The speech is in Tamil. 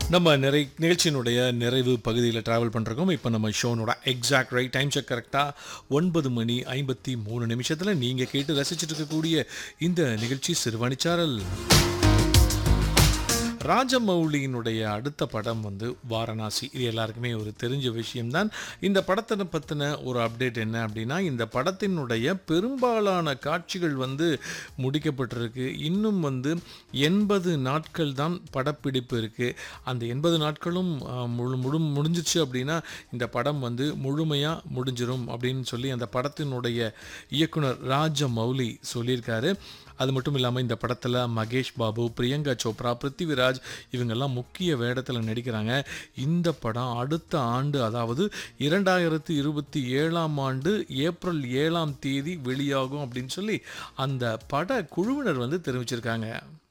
நம்ம நிறை நிகழ்ச்சியினுடைய நிறைவு பகுதியில் ட்ராவல் பண்ணுறோம் இப்போ நம்ம ஷோனோட எக்ஸாக்ட் ரைட் டைம் செக் கரெக்டாக ஒன்பது மணி ஐம்பத்தி மூணு நிமிஷத்தில் நீங்கள் கேட்டு ரசிச்சுட்டு இருக்கக்கூடிய இந்த நிகழ்ச்சி சிறுவணிச்சாரல் ராஜமௌலியினுடைய அடுத்த படம் வந்து வாரணாசி இது எல்லாருக்குமே ஒரு தெரிஞ்ச விஷயம்தான் இந்த படத்தை பற்றின ஒரு அப்டேட் என்ன அப்படின்னா இந்த படத்தினுடைய பெரும்பாலான காட்சிகள் வந்து முடிக்கப்பட்டிருக்கு இன்னும் வந்து எண்பது நாட்கள் தான் படப்பிடிப்பு இருக்குது அந்த எண்பது நாட்களும் ஆஹ், முழு முழு முடிஞ்சிச்சு அப்படின்னா இந்த படம் வந்து முழுமையாக முடிஞ்சிரும் அப்படின்னு சொல்லி அந்த படத்தினுடைய இயக்குனர் ராஜமௌலி சொல்லியிருக்காரு அது மட்டும் இல்லாமல் இந்த படத்தில் மகேஷ் பாபு பிரியங்கா சோப்ரா பிருத்திவிராஜ் இவங்கெல்லாம் முக்கிய வேடத்தில் நடிக்கிறாங்க இந்த படம் அடுத்த ஆண்டு அதாவது இரண்டாயிரத்தி இருபத்தி ஏழாம் ஆண்டு ஏப்ரல் ஏழாம் தேதி வெளியாகும் அப்படின்னு சொல்லி அந்த பட குழுவினர் வந்து தெரிவிச்சிருக்காங்க